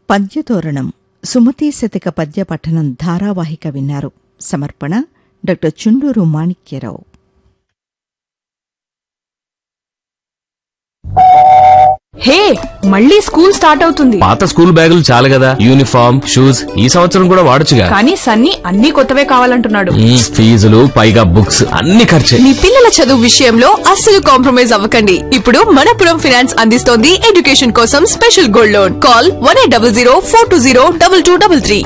పద్యతోరణం సుమతీ శతక పద్య పఠనం ధారావాహిక విన్నారు సమర్పణ డాక్టర్ చుండూరు మాణిక్యరావు హే మళ్ళీ స్కూల్ స్టార్ట్ అవుతుంది పాత స్కూల్ బ్యాగులు చాలు కదా యూనిఫామ్ షూస్ ఈ సంవత్సరం కూడా వాడొచ్చుగా కానీ సన్నీ అన్ని కొత్తవే కావాలంటున్నాడు మ్మ్, ఫీజులు పైగా బుక్స్ అన్ని ఖర్చే మీ పిల్లల చదువు విషయంలో అస్సలు కాంప్రమైజ్ అవ్వకండి ఇప్పుడు మనపురం ఫినాన్స్ అందిస్తోంది ఎడ్యుకేషన్ కోసం special gold loan call one eight double zero four two zero double two double three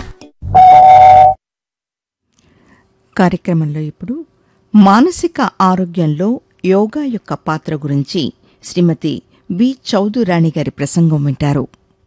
కార్యక్రమంలో ఇప్పుడు మానసిక ఆరోగ్యంలో యోగా యొక్క పాత్ర గురించి శ్రీమతి బి చౌదురాణి గారి ప్రసంగం వింటారు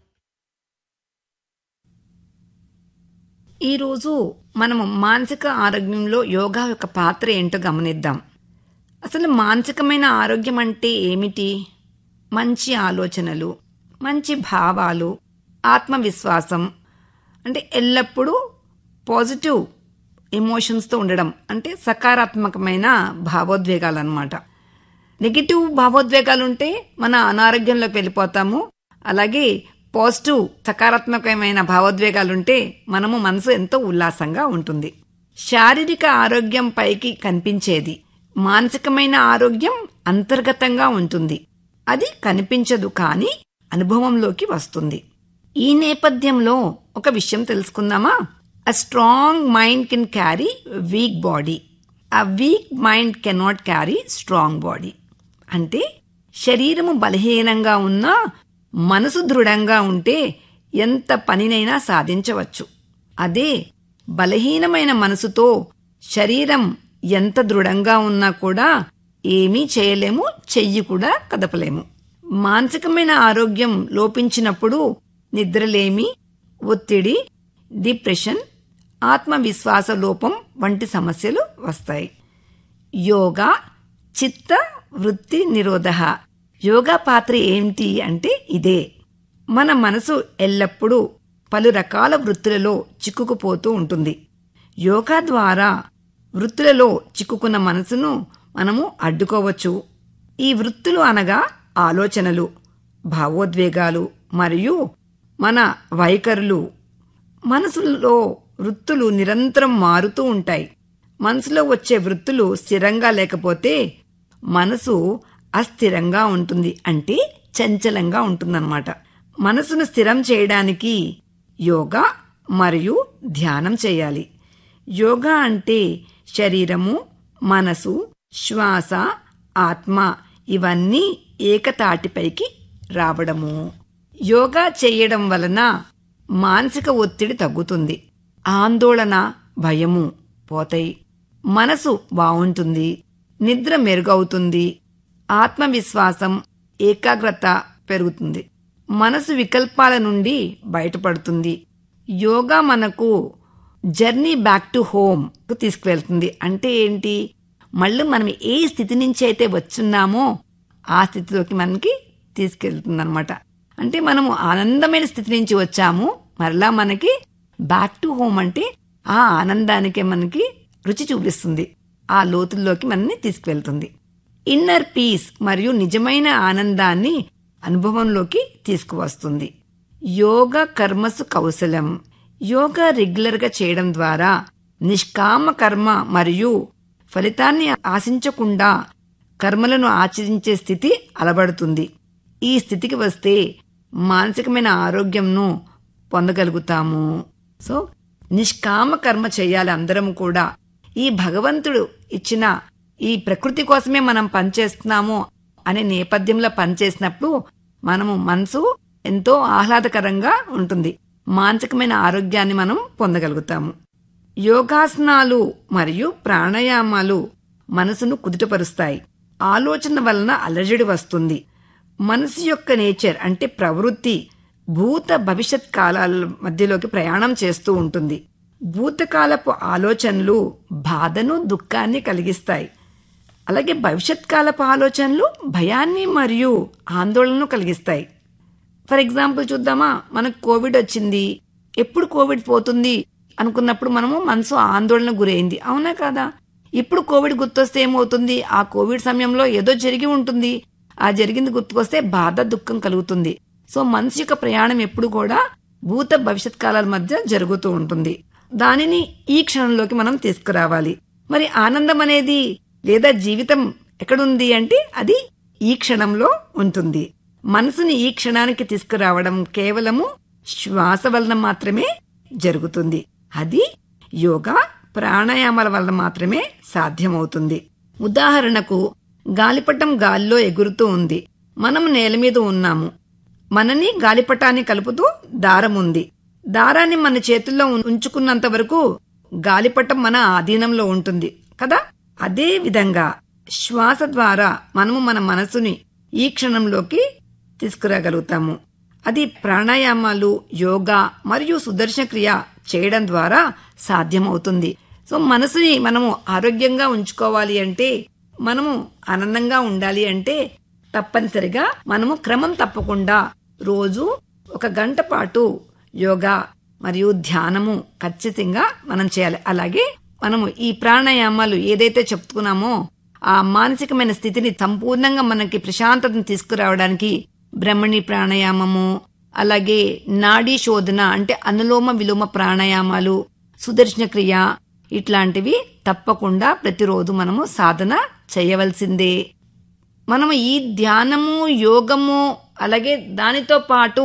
ఈరోజు మనము మానసిక ఆరోగ్యంలో యోగా యొక్క పాత్ర ఏంటో గమనిద్దాం అసలు మానసికమైన ఆరోగ్యం అంటే ఏమిటి మంచి ఆలోచనలు మంచి భావాలు ఆత్మవిశ్వాసం అంటే ఎల్లప్పుడూ పాజిటివ్ ఎమోషన్స్తో ఉండడం అంటే సకారాత్మకమైన భావోద్వేగాలు అన్నమాట నెగిటివ్ భావోద్వేగాలు ఉంటే మన అనారోగ్యంలోకి వెళ్ళిపోతాము అలాగే పాజిటివ్ సకారాత్మకమైన భావోద్వేగాలుంటే మనము మనసు ఎంతో ఉల్లాసంగా ఉంటుంది శారీరక ఆరోగ్యం పైకి కనిపించేది మానసికమైన ఆరోగ్యం అంతర్గతంగా ఉంటుంది అది కనిపించదు కానీ అనుభవంలోకి వస్తుంది ఈ నేపథ్యంలో ఒక విషయం తెలుసుకుందామా a strong mind can carry weak body a weak mind cannot carry strong body అంటే శరీరము బలహీనంగా ఉన్నా మనసు దృఢంగా ఉంటే ఎంత పనినైనా సాధించవచ్చు అదే బలహీనమైన మనసుతో శరీరం ఎంత దృఢంగా ఉన్నా కూడా ఏమీ చేయలేము చెయ్యి కూడా కదపలేము మానసికమైన ఆరోగ్యం లోపించినప్పుడు నిద్రలేమి ఒత్తిడి డిప్రెషన్ ఆత్మవిశ్వాస లోపం వంటి సమస్యలు వస్తాయి యోగా చిత్త వృత్తి నిరోధ యోగా పాత్ర ఏంటి అంటే ఇదే మన మనసు ఎల్లప్పుడూ పలు రకాల వృత్తులలో చిక్కుకుపోతూ ఉంటుంది యోగా ద్వారా వృత్తులలో చిక్కుకున్న మనసును మనము అడ్డుకోవచ్చు ఈ వృత్తులు అనగా ఆలోచనలు భావోద్వేగాలు మరియు మన వైఖరులు మనసులో వృత్తులు నిరంతరం మారుతూ ఉంటాయి మనసులో వచ్చే వృత్తులు స్థిరంగా లేకపోతే మనసు అస్థిరంగా ఉంటుంది అంటే చంచలంగా ఉంటుందన్నమాట మనసును స్థిరం చేయడానికి యోగా మరియు ధ్యానం చేయాలి యోగా అంటే శరీరము మనసు శ్వాస ఆత్మ ఇవన్నీ ఏకతాటిపైకి రావడము యోగా చేయడం వలన మానసిక ఒత్తిడి తగ్గుతుంది ఆందోళన భయము పోతాయి మనసు బావుంటుంది నిద్ర మెరుగవుతుంది ఆత్మవిశ్వాసం ఏకాగ్రత పెరుగుతుంది మనసు వికల్పాల నుండి బయటపడుతుంది యోగా మనకు జర్నీ బ్యాక్ టు హోమ్ తీసుకువెళ్తుంది అంటే ఏంటి మళ్ళీ మనం ఏ స్థితి నుంచి అయితే వచ్చున్నామో ఆ స్థితిలోకి మనకి తీసుకెళ్తుంది అనమాట అంటే మనము ఆనందమైన స్థితి నుంచి వచ్చాము మరలా మనకి బ్యాక్ టు హోమ్ అంటే ఆ ఆనందానికే మనకి రుచి చూపిస్తుంది ఆ లోతుల్లోకి మనల్ని తీసుకువెళ్తుంది ఇన్నర్ పీస్ మరియు నిజమైన ఆనందాన్ని అనుభవంలోకి తీసుకువస్తుంది యోగ కర్మసు కౌశలం యోగా రెగ్యులర్ గా చేయడం ద్వారా నిష్కామ కర్మ మరియు ఫలితాన్ని ఆశించకుండా కర్మలను ఆచరించే స్థితి అలబడుతుంది ఈ స్థితికి వస్తే మానసికమైన ఆరోగ్యంను పొందగలుగుతాము సో నిష్కామ కర్మ చేయాలి అందరం కూడా ఈ భగవంతుడు ఇచ్చిన ఈ ప్రకృతి కోసమే మనం పనిచేస్తున్నాము అనే నేపథ్యంలో పనిచేసినప్పుడు మనము మనసు ఎంతో ఆహ్లాదకరంగా ఉంటుంది మానసికమైన ఆరోగ్యాన్ని మనం పొందగలుగుతాము యోగాసనాలు మరియు ప్రాణాయామాలు మనసును కుదుటపరుస్తాయి ఆలోచన వలన అలజడి వస్తుంది మనసు యొక్క నేచర్ అంటే ప్రవృత్తి భూత భవిష్యత్ కాలాల మధ్యలోకి ప్రయాణం చేస్తూ ఉంటుంది భూతకాలపు ఆలోచనలు బాధను దుఃఖాన్ని కలిగిస్తాయి అలాగే భవిష్యత్ కాలపు ఆలోచనలు భయాన్ని మరియు ఆందోళనను కలిగిస్తాయి ఫర్ ఎగ్జాంపుల్ చూద్దామా మనకు కోవిడ్ వచ్చింది ఎప్పుడు కోవిడ్ పోతుంది అనుకున్నప్పుడు మనము మనసు ఆందోళన గురైంది అవునా కాదా ఇప్పుడు కోవిడ్ గుర్తొస్తే ఏమవుతుంది ఆ కోవిడ్ సమయంలో ఏదో జరిగి ఉంటుంది ఆ జరిగింది గుర్తుకొస్తే బాధ దుఃఖం కలుగుతుంది సో మనసు యొక్క ప్రయాణం ఎప్పుడు కూడా భూత భవిష్యత్ కాలాల మధ్య జరుగుతూ ఉంటుంది దానిని ఈ క్షణంలోకి మనం తీసుకురావాలి మరి ఆనందం అనేది లేదా జీవితం ఎక్కడుంది అంటే అది ఈ క్షణంలో ఉంటుంది మనసుని ఈ క్షణానికి తీసుకురావడం కేవలము శ్వాస వలన మాత్రమే జరుగుతుంది అది యోగా ప్రాణాయామాల వల్ల మాత్రమే సాధ్యమవుతుంది ఉదాహరణకు గాలిపటం గాలిలో ఎగురుతూ ఉంది మనం నేల మీద ఉన్నాము మనని గాలిపటాన్ని కలుపుతూ దారం ఉంది దారాన్ని మన చేతుల్లో ఉం- ఉంచుకున్నంత వరకు గాలిపటం మన ఆధీనంలో ఉంటుంది కదా అదే విధంగా శ్వాస ద్వారా మనము మన మనసుని ఈ క్షణంలోకి తీసుకురాగలుగుతాము అది ప్రాణాయామాలు యోగా మరియు సుదర్శన క్రియ చేయడం ద్వారా సాధ్యమవుతుంది సో మనసుని మనము ఆరోగ్యంగా ఉంచుకోవాలి అంటే మనము ఆనందంగా ఉండాలి అంటే తప్పనిసరిగా మనము క్రమం తప్పకుండా రోజు ఒక గంట పాటు యోగా మరియు ధ్యానము ఖచ్చితంగా మనం చేయాలి అలాగే మనము ఈ ప్రాణాయామాలు ఏదైతే చెప్పుకున్నామో ఆ మానసికమైన స్థితిని సంపూర్ణంగా మనకి ప్రశాంతతను తీసుకురావడానికి బ్రహ్మణి ప్రాణాయామము అలాగే నాడీ శోధన అంటే అనులోమ విలోమ ప్రాణాయామాలు సుదర్శన క్రియ ఇట్లాంటివి తప్పకుండా ప్రతిరోజు మనము సాధన చేయవలసిందే మనము ఈ ధ్యానము యోగము అలాగే దానితో పాటు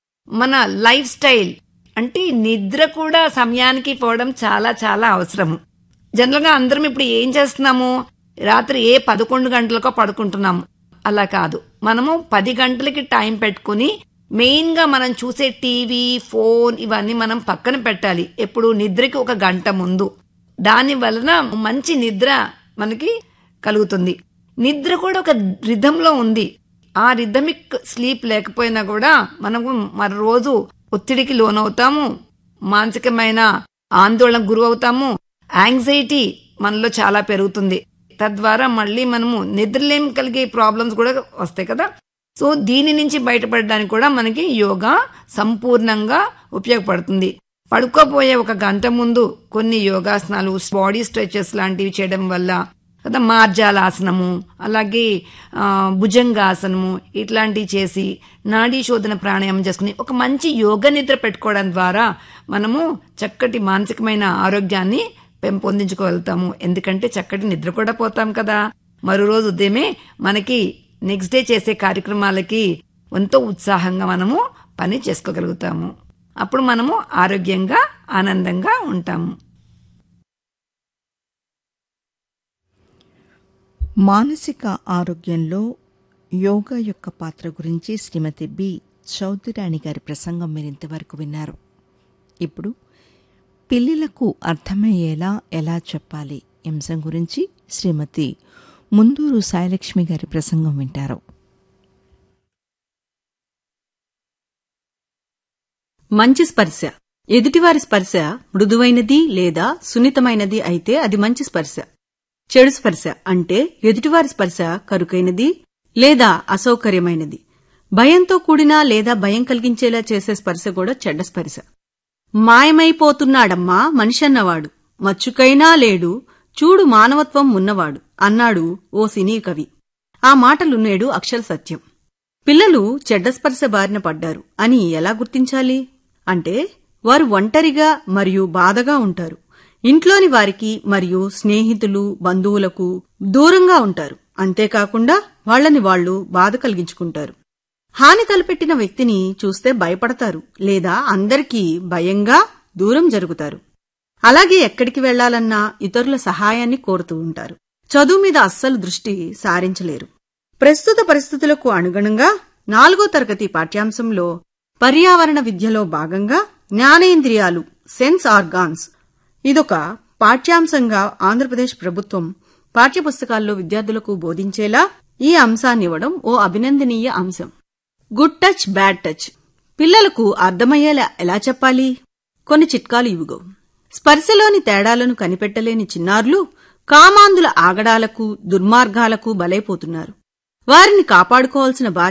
మన లైఫ్ స్టైల్ అంటే నిద్ర కూడా సమయానికి పోవడం చాలా చాలా అవసరము జనరల్ గా అందరం ఇప్పుడు ఏం చేస్తున్నాము రాత్రి ఏ పదకొండు గంటలకో పడుకుంటున్నాము అలా కాదు మనము పది గంటలకి టైం పెట్టుకుని మెయిన్ గా మనం చూసే టీవీ ఫోన్ ఇవన్నీ మనం పక్కన పెట్టాలి ఎప్పుడు నిద్రకి ఒక గంట ముందు దాని వలన మంచి నిద్ర మనకి కలుగుతుంది నిద్ర కూడా ఒక రిధంలో ఉంది ఆ రిథమిక్ స్లీప్ లేకపోయినా కూడా మనకు మరో రోజు ఒత్తిడికి లోనవుతాము మానసికమైన ఆందోళనకు గురవుతాము యాంగ్జైటీ మనలో చాలా పెరుగుతుంది తద్వారా మళ్ళీ మనము నిద్రలేం కలిగే ప్రాబ్లమ్స్ కూడా వస్తాయి కదా సో దీని నుంచి బయటపడడానికి కూడా మనకి యోగా సంపూర్ణంగా ఉపయోగపడుతుంది పడుకోపోయే ఒక గంట ముందు కొన్ని యోగాసనాలు బాడీ స్ట్రెచెస్ లాంటివి చేయడం వల్ల కదా మార్జాలాసనము అలాగే ఆ, భుజంగాసనము ఇట్లాంటివి చేసి నాడీ శోధన ప్రాణాయామం చేసుకుని ఒక మంచి యోగ నిద్ర పెట్టుకోవడం ద్వారా మనము చక్కటి మానసికమైన ఆరోగ్యాన్ని పెంపొందించుకోగలుగుతాము ఎందుకంటే చక్కటి నిద్ర కూడా పోతాం కదా మరో రోజు ఉదయమే మనకి నెక్స్ట్ డే చేసే కార్యక్రమాలకి ఎంతో ఉత్సాహంగా మనము పని చేసుకోగలుగుతాము అప్పుడు మనము ఆరోగ్యంగా ఆనందంగా ఉంటాము మానసిక ఆరోగ్యంలో యోగా యొక్క పాత్ర గురించి శ్రీమతి బి చౌదరాణి గారి ప్రసంగం మీరు ఇంతవరకు విన్నారు ఇప్పుడు పిల్లలకు అర్థమయ్యేలా ఎలా చెప్పాలి అంశం గురించి శ్రీమతి ముందూరు సాయలక్ష్మి గారి ప్రసంగం వింటారు మంచి స్పర్శ ఎదుటివారి స్పర్శ మృదువైనది లేదా సున్నితమైనది అయితే అది మంచి స్పర్శ చెడు స్పర్శ అంటే ఎదుటివారి స్పర్శ కరుకైనది లేదా అసౌకర్యమైనది భయంతో కూడిన లేదా భయం కలిగించేలా చేసే స్పర్శ కూడా చెడ్డ స్పర్శ మాయమైపోతున్నాడమ్మా మనిషన్నవాడు మచ్చుకైనా లేడు చూడు మానవత్వం ఉన్నవాడు అన్నాడు ఓ సినీ కవి ఆ మాటలు నేడు అక్షర సత్యం పిల్లలు చెడ్డ స్పర్శ బారిన పడ్డారు అని ఎలా గుర్తించాలి అంటే వారు ఒంటరిగా మరియు బాధగా ఉంటారు ఇంట్లోని వారికి మరియు స్నేహితులు బంధువులకు దూరంగా ఉంటారు అంతేకాకుండా వాళ్ళని వాళ్లు బాధ కలిగించుకుంటారు హాని తలపెట్టిన వ్యక్తిని చూస్తే భయపడతారు లేదా అందరికీ భయంగా దూరం జరుగుతారు అలాగే ఎక్కడికి వెళ్లాలన్నా ఇతరుల సహాయాన్ని కోరుతూ ఉంటారు చదువు మీద అస్సలు దృష్టి సారించలేరు ప్రస్తుత పరిస్థితులకు అనుగుణంగా నాలుగో తరగతి పాఠ్యాంశంలో పర్యావరణ విద్యలో భాగంగా జ్ఞానేంద్రియాలు సెన్స్ ఆర్గాన్స్ ఇదొక పాఠ్యాంశంగా ఆంధ్రప్రదేశ్ ప్రభుత్వం పాఠ్యపుస్తకాల్లో విద్యార్థులకు బోధించేలా ఈ అంశాన్నివ్వడం ఓ అభినందనీయ అంశం గుడ్ టచ్ బ్యాడ్ టచ్ పిల్లలకు అర్థమయ్యేలా ఎలా చెప్పాలి కొన్ని చిట్కాలు ఇవిగో స్పర్శలోని తేడాలను కనిపెట్టలేని చిన్నారులు కామాంధుల ఆగడాలకు దుర్మార్గాలకు బలైపోతున్నారు వారిని కాపాడుకోవాల్సిన బాధ్యత